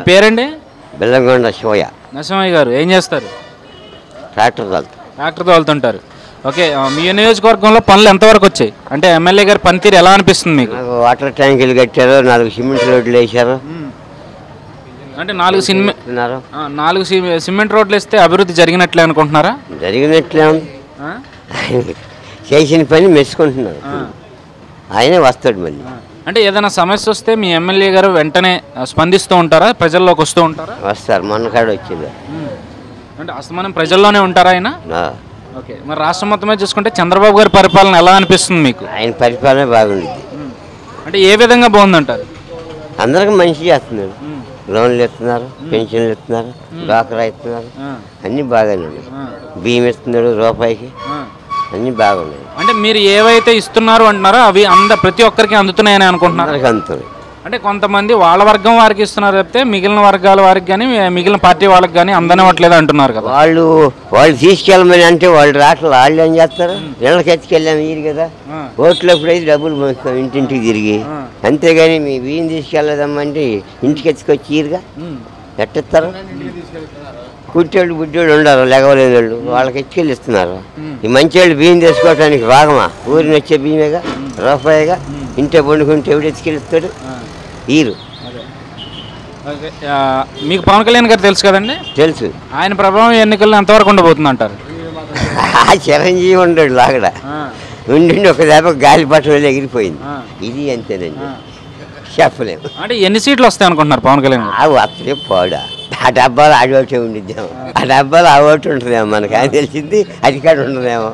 పేరండి బెల్లంకొండ శివయ్య నరసింహయ్య గారు ఏం చేస్తారు ట్రాక్టర్ తోలుతా ట్రాక్టర్తో వెళ్తుంటారు ఓకే ఆ, మీ నియోజకవర్గంలో పనులు ఎంతవరకు వచ్చాయి అంటే ఎమ్మెల్యే గారి పనితీరు ఎలా అనిపిస్తుంది మీకు నాకు వాటర్ ట్యాంకులు కట్టారు నాలుగు సిమెంట్ రోడ్లు వేశారు అంటే నాలుగు సిమెంట్ ఇస్తున్నారు నాలుగు సి- సిమెంట్ రోడ్లు వేస్తే అభివృద్ధి జరిగినట్లే అనుకుంటున్నారా జరిగినట్లే ఉంది ఆ? ఆయన చేసిన పని మెచ్చుకుంటున్నారు ఆయనే వస్తాడు మళ్ళీ అంటే ఏదైనా సమస్య వస్తే మీ ఎమ్మెల్యే గారు వెంటనే ఆ, స్పందిస్తూ ఉంటారా ప్రజల్లోకి వస్తూ ఉంటారా వస్తారు మొన్న కాడ వచ్చింది అంటే అసలు మనం ప్రజల్లోనే ఉంటారా ఆయన ఆ. ఓకే మరి రాష్ట్రం మొత్తమే చూసుకుంటే చంద్రబాబు గారి పరిపాలన ఎలా అనిపిస్తుంది మీకు ఆయన పరిపాలన బాగుండిద్ది అంటే ఏ విధంగా బాగుందంటారు అందరికి మంచి చేస్తున్నాడు లోన్లు ఇస్తున్నారు పెన్షన్లు ఇస్తున్నారు డాక్రా ఇస్తున్నారు అన్నీ బాగానే ఉన్నాయి బియ్యం ఇస్తున్నాడు రూపాయికి అన్నీ బాగున్నాయి అంటే మీరు ఏవైతే ఇస్తున్నారో అంటున్నారో అవి అంద ప్రతి ఒక్కరికి అందుతున్నాయని అనుకుంటున్నారు అందరికి అందుతుంది అంటే కొంతమంది వాళ్ళ వర్గం వారికి ఇస్తున్నారు తప్పితే మిగిలిన వర్గాల వారికి కానీ మిగిలిన పార్టీ వాళ్ళకి కానీ అందనివ్వట్లేదు అంటున్నారు కదా వాళ్ళు వాళ్ళు తీసుకెళ్ళమని అంటే వాళ్ళు రావట్లేదు వాళ్ళు ఏం చేస్తారు ఇళ్ళకి ఎత్తుకెళ్ళాము మీరు కదా ఓట్లప్పుడు అయితే డబ్బులు పంచుతాం ఇంటింటికి తిరిగి అంతేగాని మీ బియ్యం తీసుకెళ్ళదమ్మంటే ఇంటికి ఎత్తుకొచ్చి ఈరుగా ఎట్టిస్తారు కుట్టేళ్ళు బుడ్డోళ్ళు ఉండరు లెగవలేని వాళ్ళు వాళ్ళకి ఎత్తుకెళ్ళి ఇస్తున్నారు ఈ మంచి వాళ్ళు బియ్యం తీసుకోవడానికి భాగమా ఊరిని వచ్చే బియ్యమేగా రూపాయిగా ఇంటే పండుకుంటే ఎవడు ఎత్తుకెళ్ళిస్తాడు ఈరు ఓకే. ఆ, మీకు పవన్ కళ్యాణ్ గారు తెలుసు కదండి తెలుసు ఆయన ప్రభావం ఎన్నికల్లో ఎంతవరకు ఉండబోతుంది అంటారు ఆ చిరంజీవి ఉండడు లాగడ ఉండి ఒక దెబ్బ గాలి పట్టణంలో ఎగిరిపోయింది ఇది అంతేనండి చెప్పలేము అంటే ఎన్ని సీట్లు వస్తాయి అనుకుంటున్నారు పవన్ కళ్యాణ్ గారు ఆ వస్తే పోడా ఆ డబ్బాలు ఆడి ఒకటి ఉండిద్దాము ఆ డబ్బాలు ఆ ఒకటి ఉంటుందేమో మనకు అని తెలిసింది అది కాడ ఉండదేమో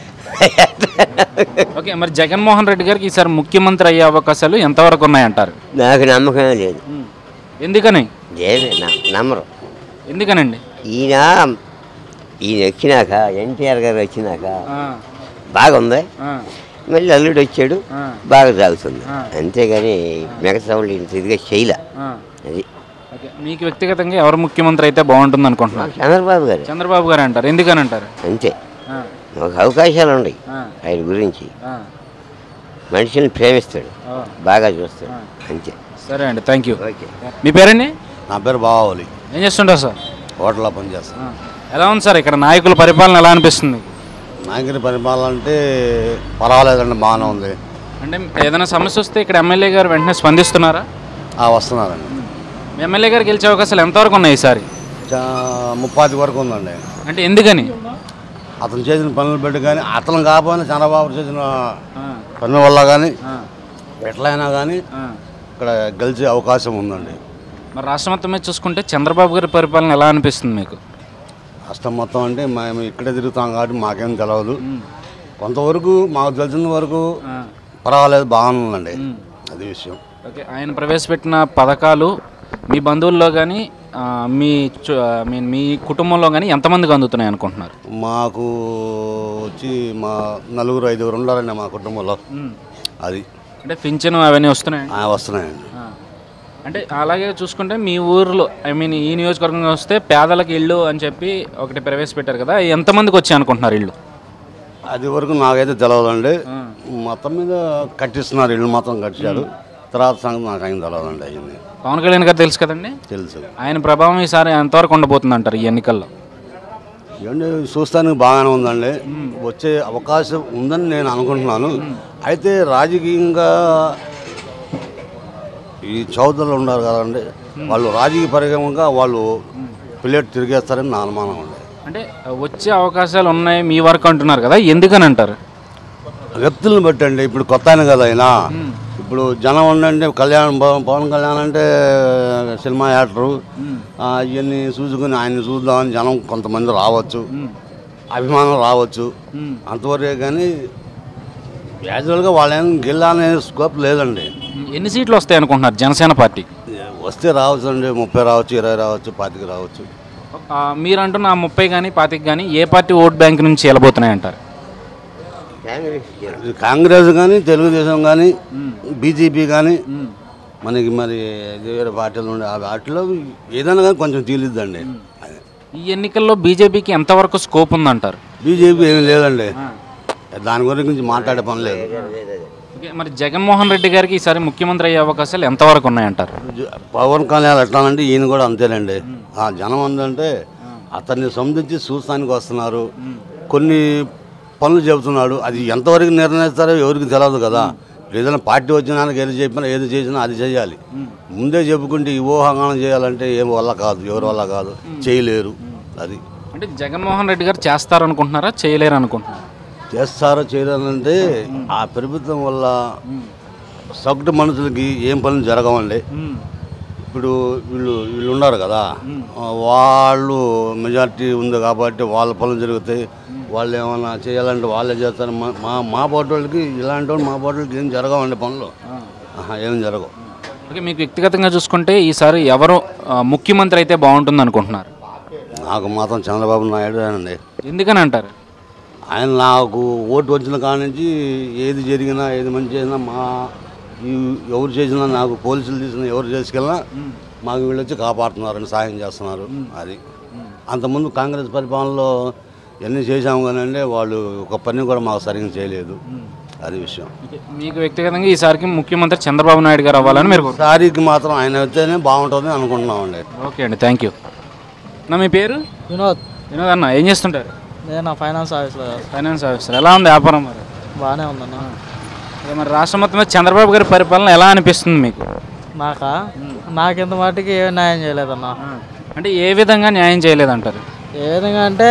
ఓకే మరి జగన్మోహన్ రెడ్డి గారికి ఈసారి ముఖ్యమంత్రి అయ్యే అవకాశాలు ఎంతవరకు ఉన్నాయంటారు నాకు నమ్మకమే లేదు ఎందుకని లేదు న- నమ్మరు ఎందుకనండి ఈయన ఈయన వచ్చినాక ఎన్టీఆర్ గారు వచ్చినాక బాగుంది మళ్ళీ అల్లుడు వచ్చాడు బాగా సాగుతుంది అంతేగాని మిగతా వాళ్ళు ఇంత ఇదిగా చేయలే అది ఓకే మీకు వ్యక్తిగతంగా ఎవరు ముఖ్యమంత్రి అయితే బాగుంటుంది అనుకుంటున్నారు చంద్రబాబు గారు చంద్రబాబు గారు అంటారు ఎందుకని అంటారు అంతే ఒక అవకాశాలు ఉన్నాయి ఆయన గురించి మనుషుల్ని ప్రేమిస్తాడు బాగా చూస్తాడు అంతే సరే అండి థ్యాంక్ యూ ఓకే మీ పేరండి నా పేరు బావాలి ఏం చేస్తుంటారు సార్ హోటల్లో పనిచేస్తాను ఎలా ఉంది సార్ ఇక్కడ నాయకుల పరిపాలన ఎలా అనిపిస్తుంది నాయకుడి పరిపాలన అంటే పర్వాలేదండి బాగానే ఉంది అంటే ఏదైనా సమస్య వస్తే ఇక్కడ ఎమ్మెల్యే గారు వెంటనే స్పందిస్తున్నారా ఆ, వస్తున్నారండి మీ ఎమ్మెల్యే గారు గెలిచే అవకాశాలు ఎంతవరకు ఉన్నాయి ఈసారి చా ముప్పాతి వరకు ఉందండి అంటే ఎందుకని అతను చేసిన పనులు పెట్టి కానీ అతను కాకపోయినా చంద్రబాబు చేసిన పనుల వల్ల కానీ ఎట్లయినా కానీ ఇక్కడ గెలిచే అవకాశం ఉందండి మరి రాష్ట్రం మొత్తం మీద చూసుకుంటే చంద్రబాబు గారి పరిపాలన ఎలా అనిపిస్తుంది మీకు కష్టం మొత్తం అంటే మేము ఇక్కడే తిరుగుతాం కాబట్టి మాకేం తెలియదు కొంతవరకు మాకు తెలిసిన వరకు పర్వాలేదు బాగానే ఉందండి అది విషయం ఓకే ఆయన ప్రవేశపెట్టిన పథకాలు మీ బంధువుల్లో కానీ మీ చు- ఆ, మీ మీ కుటుంబంలో కానీ ఎంతమందికి అందుతున్నాయి అనుకుంటున్నారు మాకు వచ్చి మా నలుగురు ఐదుగురు ఉండాలండి మా కుటుంబంలో అది అంటే పింఛను అవన్నీ వస్తున్నాయండి ఆ, వస్తున్నాయండి అంటే అలాగే చూసుకుంటే మీ ఊర్లో ఐ మీన్ ఈ నియోజకవర్గంగా వస్తే పేదలకు ఇల్లు అని చెప్పి ఒకటి ప్రవేశపెట్టారు కదా ఎంతమందికి వచ్చాయి అనుకుంటున్నారు ఇల్లు అది వరకు నాకైతే తెలియదండి మొత్తం మీద కట్టిస్తున్నారు ఇల్లు మొత్తం కట్టించారు తర్వాత సంగతి నాకు ఆయన తెలియదండి అయ్యింది పవన్ కళ్యాణ్ గారు తెలుసు కదండి తెలుసు ఆయన ప్రభావం ఈసారి ఎంతవరకు ఉండబోతుంది అంటారు ఈ ఎన్నికల్లో ఏమండి చూస్తానికి బాగానే ఉందండి వచ్చే అవకాశం ఉందని నేను అనుకుంటున్నాను అయితే రాజకీయంగా ఈ చౌదరులు ఉన్నారు కదండి వాళ్ళు రాజకీయ పరంగా వాళ్ళు ప్లేట్ తిరిగేస్తారని నా అనుమానం అండి అంటే వచ్చే అవకాశాలు ఉన్నాయి మీ వరకు అంటున్నారు కదా ఎందుకని అంటారు వ్యక్తులను బట్టండి ఇప్పుడు కొత్త ఆయన కదా ఆయన ఇప్పుడు జనం ఉండండి కళ్యాణ్ పవన్ పవన్ కళ్యాణ్ అంటే సినిమా యాక్టరు ఇవన్నీ చూసుకుని ఆయన్ని చూద్దామని జనం కొంతమంది రావచ్చు అభిమానం రావచ్చు అంతవరకే కానీ యాజువల్గా వాళ్ళేం గెలాలనే స్కోప్ లేదండి ఎన్ని సీట్లు వస్తాయి అనుకుంటున్నారు జనసేన పార్టీ వస్తే రావచ్చు అండి ముప్పై రావచ్చు ఇరవై రావచ్చు పాతిక రావచ్చు ఆ, మీరు అంటున్న ఆ ముప్పై కానీ పాతికి కానీ ఏ పార్టీ ఓట్ బ్యాంక్ నుంచి వెళ్ళబోతున్నాయి అంటారు ఇది కాంగ్రెస్ కానీ తెలుగుదేశం కానీ బీజేపీ కానీ మనకి మరి వేరే పార్టీలు ఉండే ఆ వాటిలో ఏదైనా కానీ కొంచెం తీలిద్దండి అదే ఈ ఎన్నికల్లో బీజేపీకి ఎంతవరకు స్కోప్ ఉందంటారు బీజేపీ ఏమీ లేదండి దాని గురించి మాట్లాడే పని లేదు ఓకే, మరి జగన్మోహన్ రెడ్డి గారికి ఈసారి ముఖ్యమంత్రి అయ్యే అవకాశాలు ఎంతవరకు ఉన్నాయంటారు జ- పవన్ కళ్యాణ్ ఎట్లానంటే ఈయన కూడా అంతేనండి ఆ జనం ఉందంటే అతన్ని సంధించి చూస్తానికి వస్తున్నారు కొన్ని పనులు చెబుతున్నాడు అది ఎంతవరకు నిర్ణయిస్తారో ఎవరికి తెలియదు కదా ఏదైనా పార్టీ వచ్చినానికి ఏది చెప్పినా ఏది చేసినా అది చేయాలి ముందే చెప్పుకుంటే ఈ ఊహాగానం చేయాలంటే ఏం వల్ల కాదు ఎవరి వల్ల కాదు చేయలేరు అది అంటే జగన్మోహన్ రెడ్డి గారు చేస్తారనుకుంటున్నారా చేయలేరు అనుకుంటున్నారా చేస్తారో చేయలేరంటే ఆ ప్రభుత్వం వల్ల సగటు మనుషులకి ఏం పనులు జరగవండి ఇప్పుడు వీళ్ళు వీళ్ళు ఉన్నారు కదా ఆ, వాళ్ళు మెజార్టీ ఉంది కాబట్టి వాళ్ళ పనులు జరుగుతాయి వాళ్ళు ఏమైనా చేయాలంటే వాళ్ళే చేస్తారు మా- మా మా పాటు వాళ్ళకి ఇలాంటి వాళ్ళు మా పాటు వాళ్ళకి ఏం జరగవండి పనులు ఆహా, ఏం జరగవు ఓకే మీకు వ్యక్తిగతంగా చూసుకుంటే ఈసారి ఎవరు ఆ, ముఖ్యమంత్రి అయితే బాగుంటుంది అనుకుంటున్నారు నాకు మాత్రం చంద్రబాబు నాయుడు అండి ఎందుకని అంటారు ఆయన నాకు ఓటు వచ్చిన కాడ నుంచి ఏది జరిగినా ఏది మంచి చేసినా మా ఈ ఎవరు చేసినా నాకు పోలీసులు తీసినా ఎవరు చేసుకెళ్ళినా మాకు వీళ్ళు వచ్చి కాపాడుతున్నారని సాయం చేస్తున్నారు అది అంతకుముందు కాంగ్రెస్ పరిపాలనలో ఎన్ని చేశాము కానీ అంటే వాళ్ళు ఒక పని కూడా మాకు సరిగ్గా చేయలేదు అది విషయం ఓకే, మీకు వ్యక్తిగతంగా ఈసారికి ముఖ్యమంత్రి చంద్రబాబు నాయుడు గారు అవ్వాలని మీరు కోరు- సారీకి మాత్రం ఆయన అయితేనే బాగుంటుంది అనుకుంటున్నామండి ఓకే అండి థ్యాంక్ యూ నా మీ పేరు వినోద్ వినోద్ అన్న ఏం చేస్తుంటారు నేను ఫైనాన్స్ ఆఫీస్లో ఫైనాన్స్ ఆఫీసర్ ఎలా ఉంది వ్యాపారం మరి బాగానే ఉందన్న ఇక మరి రాష్ట్రం మొత్తం మీద చంద్రబాబు గారి పరిపాలన ఎలా అనిపిస్తుంది మీకు నాకా నాకింత మటుకి ఏ న్యాయం చేయలేదన్న అంటే ఏ విధంగా న్యాయం చేయలేదంటారు ఏ విధంగా అంటే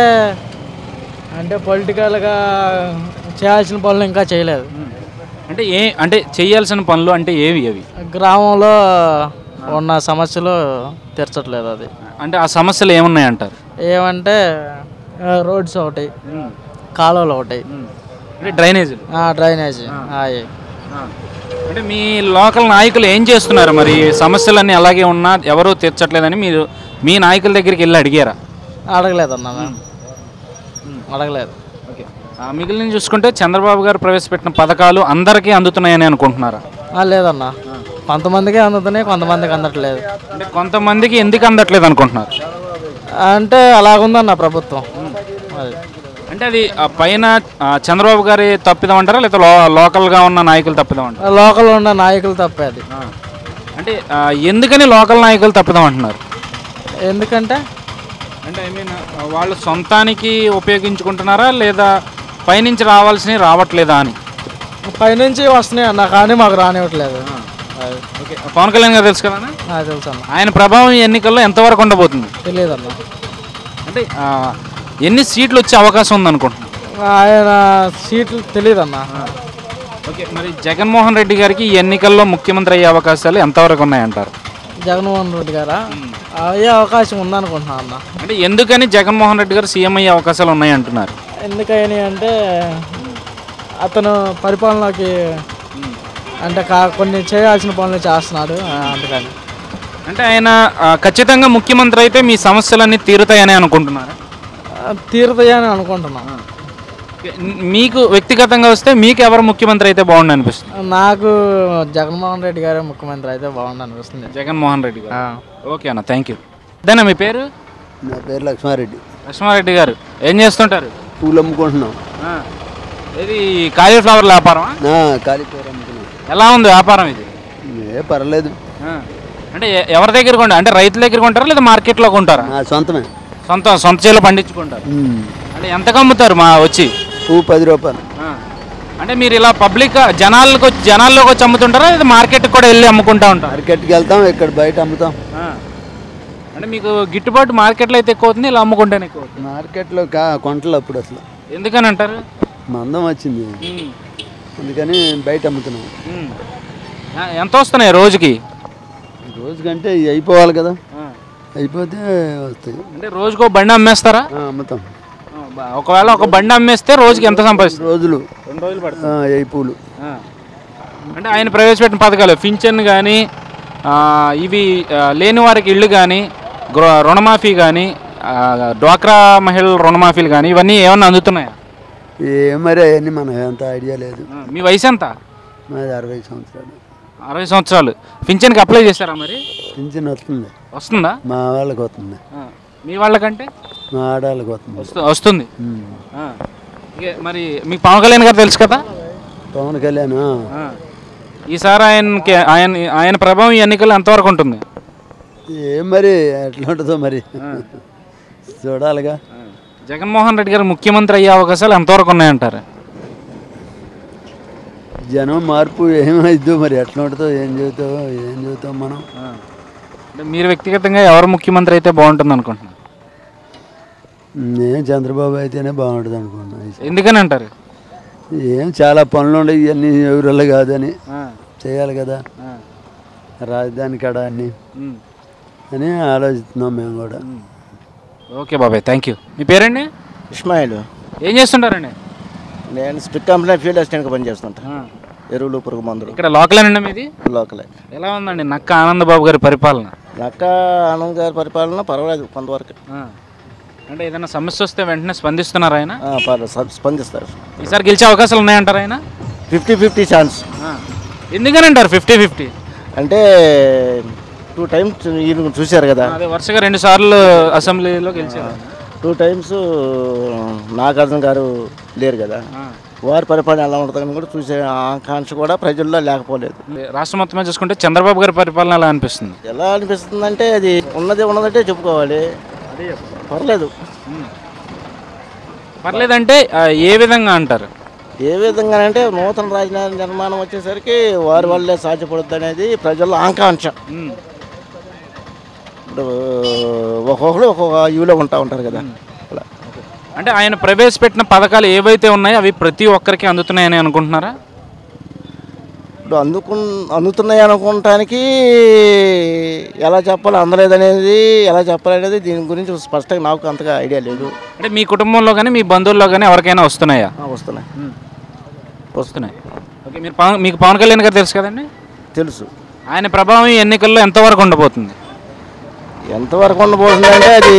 అంటే పొలిటికల్గా చేయాల్సిన పనులు ఇంకా చేయలేదు అంటే ఏ అంటే చేయాల్సిన పనులు అంటే ఏవి అవి గ్రామంలో ఉన్న సమస్యలు తీర్చట్లేదు అది అంటే ఆ సమస్యలు ఏమున్నాయంటారు ఏమంటే ఆ, రోడ్స్ ఒకటి కాలువలు ఒకటి అంటే డ్రైనేజీలు ఆ, డ్రైనేజీ అవి అంటే మీ లోకల్ నాయకులు ఏం చేస్తున్నారు మరి సమస్యలన్నీ అలాగే ఉన్నా ఎవరూ తీర్చట్లేదని మీరు మీ నాయకుల దగ్గరికి వెళ్ళి అడిగారా అడగలేదన్న మేము అడగలేదు ఓకే మిగిలిన చూసుకుంటే చంద్రబాబు గారు ప్రవేశపెట్టిన పథకాలు అందరికీ అందుతున్నాయని అనుకుంటున్నారా ఆ, లేదన్న కొంతమందికి అందుతున్నాయి కొంతమందికి అందట్లేదు అంటే కొంతమందికి ఎందుకు అందట్లేదు అనుకుంటున్నారు అంటే అలాగుందన్న ప్రభుత్వం అది అంటే అది ఆ పైన ఆ, చంద్రబాబు గారి తప్పిదం అంటారా లేదా లో లోకల్గా ఉన్న నాయకులు తప్పిదం అంటారా లోకల్ ఉన్న నాయకులు తప్పే అది అంటే ఆ, ఎందుకని లోకల్ నాయకులు తప్పిదం అంటున్నారు ఎందుకంటే అంటే ఐ మీన్ వాళ్ళు సొంతానికి ఉపయోగించుకుంటున్నారా లేదా పైనుంచి రావాల్సినవి రావట్లేదా అని పైనుంచి వస్తున్నాయి అన్న కానీ మాకు రానివ్వట్లేదు అది ఓకే పవన్ కళ్యాణ్ గారు తెలుసు కదా నాకు తెలుసు అన్న ఆయన ప్రభావం ఈ ఎన్నికల్లో ఎంతవరకు ఉండబోతుంది తెలియదు అన్న అంటే ఆ, ఎన్ని సీట్లు వచ్చే అవకాశం ఉంది అనుకుంటున్నాను ఆయన సీట్లు తెలియదు అన్న ఓకే మరి జగన్మోహన్ రెడ్డి గారికి ఈ ఎన్నికల్లో ముఖ్యమంత్రి అయ్యే అవకాశాలు ఎంతవరకు ఉన్నాయంటారు జగన్మోహన్ రెడ్డి గారా అయ్యే అవకాశం ఉందనుకుంటున్నా అన్న అంటే ఎందుకని జగన్మోహన్ రెడ్డి గారు సీఎం అయ్యే అవకాశాలు ఉన్నాయి అంటున్నారు ఎందుకని అంటే అతను పరిపాలనకి అంటే కా కొన్ని చేయాల్సిన పనులు చేస్తున్నాడు ఆ, అందుకని అంటే ఆయన ఆ, ఖచ్చితంగా ముఖ్యమంత్రి అయితే మీ సమస్యలన్నీ తీరుతాయని అనుకుంటున్నారు ఆ, తీరుతాయని అనుకుంటున్నాం మీకు వ్యక్తిగతంగా వస్తే మీకు ఎవరు ముఖ్యమంత్రి అయితే బాగుండు అనిపిస్తుంది నాకు జగన్మోహన్ రెడ్డి గారే ముఖ్యమంత్రి అయితే బాగుండు అనిపిస్తుంది జగన్మోహన్ రెడ్డి గారు ఆ. ఓకే అన్న థ్యాంక్ యూ అదేనా మీ పేరు నా పేరు లక్ష్మారెడ్డి లక్ష్మారెడ్డి గారు ఏం చేస్తుంటారు పూలు అమ్ముకుంటున్నాం ఆ. ఇది కాలీఫ్లవర్ వ్యాపారమా నా కాలిఫ్లవర్ అమ్ముకున్నాం ఎలా ఉంది వ్యాపారం ఇది ఏ పర్లేదు ఆ. అంటే ఎ- ఎవరి దగ్గర కొంటారు అంటే రైతుల దగ్గర కొంటారా లేదా మార్కెట్లో కొంటారా నా సొంతమే సొంత సొంత చేలో పండించుకుంటారు ఉమ్. అంటే ఎంతకు అమ్ముతారు మా వచ్చి పువ్వు పది రూపాయలు ఆ. అంటే మీరు ఇలా పబ్లిక్ జనాలకు వచ్చి జనాల్లోకి వచ్చి అమ్ముతుంటారా లేదా మార్కెట్కి కూడా వెళ్ళి అమ్ముకుంటా ఉంటారు మార్కెట్కి వెళ్తాం ఇక్కడ బయట అమ్ముతాం అంటే మీకు గిట్టుబాటు మార్కెట్లో అయితే ఎక్కువ అవుతుంది ఇలా అమ్ముకుంటేనే ఎక్కువ అవుతుంది మార్కెట్లో కా కొంటలు అప్పుడు అసలు ఎందుకని అంటారు మందం వచ్చింది అందుకని బయట అమ్ముతున్నాం ఉమ్. ఆ, ఎంత వస్తున్నాయి రోజుకి రోజుకంటే ఇవి అయిపోవాలి కదా అయిపోతే వస్తాయి అంటే రోజుకో బండి అమ్మేస్తారా ఆ, అమ్ముతాం ఆ, బా- ఒకవేళ ఒక బండి అమ్మేస్తే రోజుకి ఎంత సంపాదిస్తారు రోజులు రెండు రోజులు పడుతుంది ఆ, ఏ పూలు అంటే ఆయన ప్రవేశపెట్టిన పథకాలు పింఛన్ కానీ ఇవి ఆ, లేని వారికి ఇళ్ళు కానీ గృహ రుణమాఫీ కానీ డ్వాక్రా మహిళల రుణమాఫీలు కానీ ఇవన్నీ ఏమన్నా అందుతున్నాయా ఏ మరి అవన్నీ మనకు అంత ఐడియా లేదు ఆ, మీ వయసు ఎంత మాది అరవై సంవత్సరాలు అరవై సంవత్సరాలు పింఛన్కి అప్లై చేశారా మరి పింఛన్ వస్తుంది వస్తుందా మా వాళ్ళకి వస్తుంది ఆ, మీ వాళ్ళకంటే మా ఆడవాళ్ళకి వస్తుంది వస్తు- వస్తుంది ఉమ్. ఆ. ఇక మరి మీకు పవన్ కళ్యాణ్ గారు తెలుసు కదా పవన్ కళ్యాణ్ ఆ. ఆ. ఈసారి ఆయనకి ఆయన ఆయన ప్రభావం ఈ ఎన్నికల్లో ఎంతవరకు ఉంటుంది ఏం మరి ఎట్లా ఉంటుందో మరి చూడాలిగా జగన్మోహన్ రెడ్డి గారు ముఖ్యమంత్రి అయ్యే అవకాశాలు ఎంతవరకు ఉన్నాయంటారు జనం మార్పు ఏమైద్దో మరి ఎట్లా ఉంటుందో ఏం చెబుతావో ఏం చెబుతాం మనం అంటే మీరు వ్యక్తిగతంగా ఎవరు ముఖ్యమంత్రి అయితే బాగుంటుంది అనుకుంటున్నారు నేను చంద్రబాబు అయితేనే బాగుంటుంది అనుకున్నా ఈసారి. ఎందుకని అంటారు ఏం చాలా పనులు ఉన్నాయి ఇవన్నీ ఎవరిల్ల కాదని చేయాలి కదా రాజధాని కాడ అన్ని అని ఆలోచిస్తున్నాం మేము కూడా ఓకే బాబాయ్ థ్యాంక్ యూ మీ పేరండి ఇస్మాయిల్ ఏం చేస్తుంటారండి నేను స్పిక్ కంపెనీ ఫీల్డ్ అసిస్టెంట్గా పనిచేస్తుంటా ఎరువులు పురుగు మందులు ఇక్కడ లోకలేనండి మీది లోకలే ఎలా ఉందండి నక్క ఆనందబాబు గారి పరిపాలన నక్క ఆనంద్ గారి పరిపాలన పర్వాలేదు కొంతవరకు ఆ. అంటే ఏదైనా సమస్య వస్తే వెంటనే స్పందిస్తున్నారు ఆయన ఆ, పర్లేదు, స్ప- స్పందిస్తారు ఈసారి గెలిచే అవకాశాలు ఉన్నాయంటారు ఆయన ఫిఫ్టీ ఫిఫ్టీ ఛాన్స్ ఎందుకని అంటారు ఫిఫ్టీ ఫిఫ్టీ అంటే టూ టైమ్స్ ఈయన చూశారు కదా అదే వరుసగా రెండు సార్లు అసెంబ్లీలో గెలిచారు టూ టైమ్స్ నాగార్జున గారు లేరు కదా వారి పరిపాలన ఎలా ఉంటుందని కూడా చూసే ఆకాంక్ష కూడా ప్రజల్లో లేకపోలేదు రాష్ట్రం మొత్తం మీద చూసుకుంటే చంద్రబాబు గారి పరిపాలన ఎలా అనిపిస్తుంది ఎలా అనిపిస్తుందంటే అది ఉన్నది ఉన్నదంటే చెప్పుకోవాలి పర్లేదు పర్లేదంటే ఆ, ఏ విధంగా అంటారు ఏ విధంగా అంటే నూతన రాజధాని నిర్మాణం వచ్చేసరికి వారి వల్లే సాధ్యపడుద్ది అనేది ప్రజల్లో ఆకాంక్ష ఇప్పుడు ఒక్కొక్కరు ఒక్కొక్క ఇవిలో ఉంటా ఉంటారు కదా అలా అంటే ఆయన ప్రవేశపెట్టిన పథకాలు ఏవైతే ఉన్నాయో అవి ప్రతి ఒక్కరికి అందుతున్నాయని అనుకుంటున్నారా ఇప్పుడు అందుకు అందుతున్నాయి అనుకోవటానికి ఎలా చెప్పాలి అందలేదనేది ఎలా చెప్పాలనేది దీని గురించి స్పష్టంగా నాకు అంతగా ఐడియా లేదు అంటే మీ కుటుంబంలో కానీ మీ బంధువుల్లో కానీ ఎవరికైనా వస్తున్నాయా ఆ, వస్తున్నాయి వస్తున్నాయి ఓకే మీరు పవన్ మీకు పవన్ కళ్యాణ్ గారు తెలుసు కదండి తెలుసు ఆయన ప్రభావం ఈ ఎన్నికల్లో ఎంతవరకు ఉండబోతుంది ఎంతవరకు ఉండబోతుందంటే అది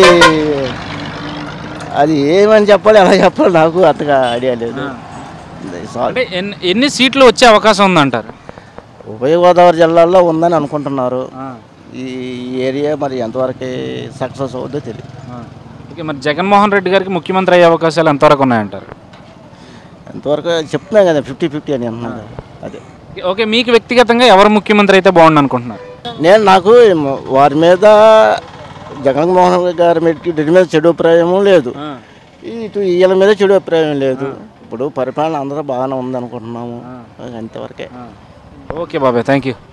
అది ఏమని చెప్పాలి ఎలా చెప్పాలి నాకు అంతగా ఐడియా లేదు సారీ అంటే ఎన్ని ఎన్ని సీట్లు వచ్చే అవకాశం ఉందంటారు ఉభయ గోదావరి జిల్లాల్లో ఉందని అనుకుంటున్నారు ఈ ఏరియా మరి ఎంతవరకు సక్సెస్ అవుద్దో తెలియదు ఓకే మరి జగన్మోహన్ రెడ్డి గారికి ముఖ్యమంత్రి అయ్యే అవకాశాలు ఎంతవరకు ఉన్నాయంటారు ఎంతవరకు చెప్తున్నా కదా ఫిఫ్టీ ఫిఫ్టీ అని అంటున్నాను కదా. అదే ఓకే మీకు వ్యక్తిగతంగా ఎవరు ముఖ్యమంత్రి అయితే బాగుండు అనుకుంటున్నారు నేను నాకు వారి మీద జగన్మోహన్ రెడ్డి గారి మీద రెడ్డి మీద చెడు అభిప్రాయం లేదు ఇటు వీళ్ళ మీద చెడు అభిప్రాయం లేదు ఇప్పుడు పరిపాలన అందరూ బాగానే ఉంది అనుకుంటున్నాము అంతవరకే ఓకే బాబాయ్ థ్యాంక్ యూ